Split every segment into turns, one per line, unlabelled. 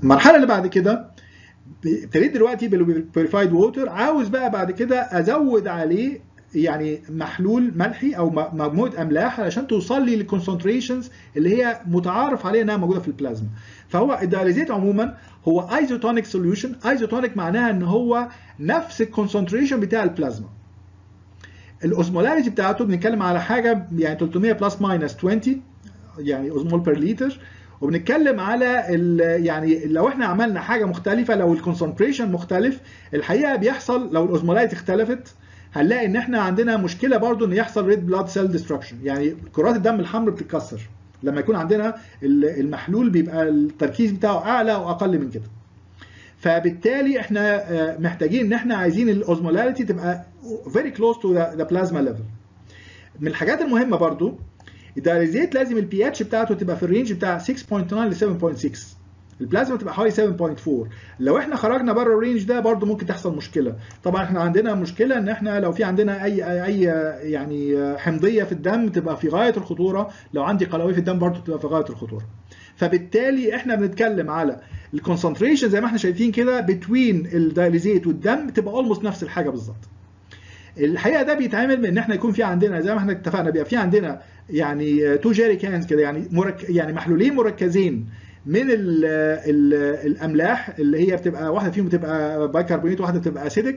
المرحله اللي بعد كده ابتديت دلوقتي بالبيوريفايد ووتر عاوز بقى بعد كده ازود عليه يعني محلول ملحي او مجموعه املاح علشان توصل لي للكونسنتريشنز اللي هي متعارف عليها انها موجوده في البلازما فهو الدياليزيت عموما هو ايزوتونيك سوليوشن ايزوتونيك معناها ان هو نفس الكونسنتريشن بتاع البلازما الاوزمولاريتي بتاعته بنتكلم على حاجه يعني 300 بلس ماينس 20 يعني اوزمول بير لتر وبنتكلم على يعني لو احنا عملنا حاجه مختلفه لو الكونسنتريشن مختلف الحقيقه بيحصل لو الاوزمولايت اختلفت هنلاقي ان احنا عندنا مشكله برضو ان يحصل ريد بلاد سيل ديستركشن يعني كرات الدم الحمراء بتتكسر لما يكون عندنا المحلول بيبقى التركيز بتاعه اعلى او اقل من كده فبالتالي احنا محتاجين ان احنا عايزين الاوزمولاريتي تبقى very close to the, the plasma level من الحاجات المهمه برضو الدايليزيت لازم البي اتش بتاعته تبقى في الرينج بتاع 6.9 ل 7.6 البلازما تبقى حوالي 7.4 لو احنا خرجنا بره الرينج ده برضو ممكن تحصل مشكله طبعا احنا عندنا مشكله ان احنا لو في عندنا اي اي يعني حمضيه في الدم تبقى في غايه الخطوره لو عندي قلويه في الدم برضو تبقى في غايه الخطوره فبالتالي احنا بنتكلم على الكونسنتريشن زي ما احنا شايفين كده بتوين الدايليزيت والدم تبقى اولموست نفس الحاجه بالظبط الحقيقه ده بيتعمل من ان احنا يكون في عندنا زي ما احنا اتفقنا بيبقى في عندنا يعني تو جيري كانز كده يعني مرك يعني محلولين مركزين من ال ال الاملاح اللي هي بتبقى واحده فيهم بتبقى بايكربونات واحده بتبقى اسيدك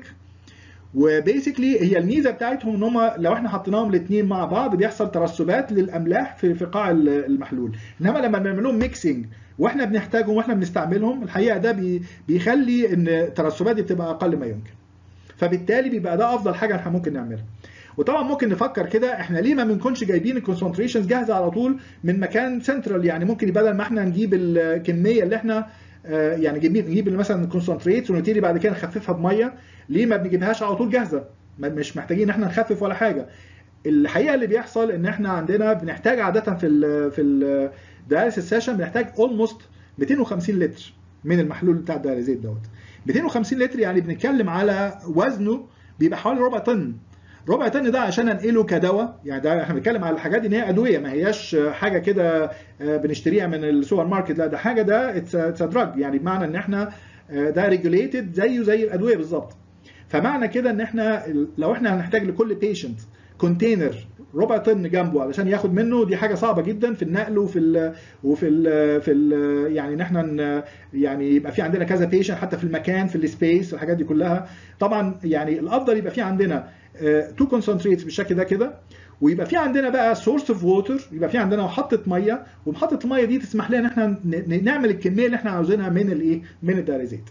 وبيسكلي هي الميزه بتاعتهم ان هم لو احنا حطيناهم الاثنين مع بعض بيحصل ترسبات للاملاح في في قاع المحلول انما لما بنعمل لهم ميكسنج واحنا بنحتاجهم واحنا بنستعملهم الحقيقه ده بي بيخلي ان الترسبات دي بتبقى اقل ما يمكن فبالتالي بيبقى ده افضل حاجه احنا ممكن نعملها وطبعا ممكن نفكر كده احنا ليه ما بنكونش جايبين الكونسنتريشنز جاهزه على طول من مكان سنترال يعني ممكن بدل ما احنا نجيب الكميه اللي احنا يعني نجيب نجيب مثلا الكونسنتريت ونبتدي بعد كده نخففها بميه ليه ما بنجيبهاش على طول جاهزه مش محتاجين ان احنا نخفف ولا حاجه الحقيقه اللي بيحصل ان احنا عندنا بنحتاج عاده في ال في الدياليسيس سيشن بنحتاج اولموست 250 لتر من المحلول بتاع الدياليزيت دوت 250 لتر يعني بنتكلم على وزنه بيبقى حوالي ربع طن ربع طن ده عشان انقله كدواء يعني ده احنا بنتكلم على الحاجات دي ان هي ادويه ما هياش حاجه كده بنشتريها من السوبر ماركت لا ده حاجه ده اتس دراج يعني بمعنى ان احنا ده ريجوليتد زيه زي الادويه بالظبط فمعنى كده ان احنا لو احنا هنحتاج لكل بيشنت كونتينر ربع طن جنبه علشان ياخد منه دي حاجه صعبه جدا في النقل وفي ال وفي ال في ال يعني ان احنا يعني يبقى في عندنا كذا بيشنت حتى في المكان في السبيس الحاجات دي كلها طبعا يعني الافضل يبقى في عندنا تو كونسنتريتس بالشكل ده كده ويبقى في عندنا بقى سورس اوف ووتر يبقى في عندنا محطه ميه ومحطه الميه دي تسمح لنا ان احنا نعمل الكميه اللي احنا عاوزينها من الايه من الدايليزيت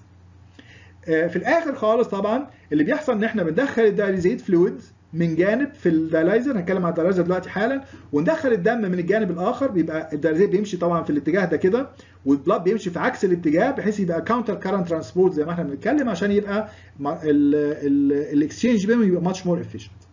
في الاخر خالص طبعا اللي بيحصل ان احنا بندخل الدايليزيت فلويد من جانب في الدايلايزر هنتكلم عن الدايلايزر دلوقتي حالا وندخل الدم من الجانب الاخر بيبقى الدايليزيت بيمشي طبعا في الاتجاه ده كده والبلاد بيمشي في عكس الاتجاه بحيث يبقى كاونتر كارنت ترانسبورت زي ما احنا بنتكلم عشان يبقى الاكسشينج بينهم يبقى ماتش مور افيشنت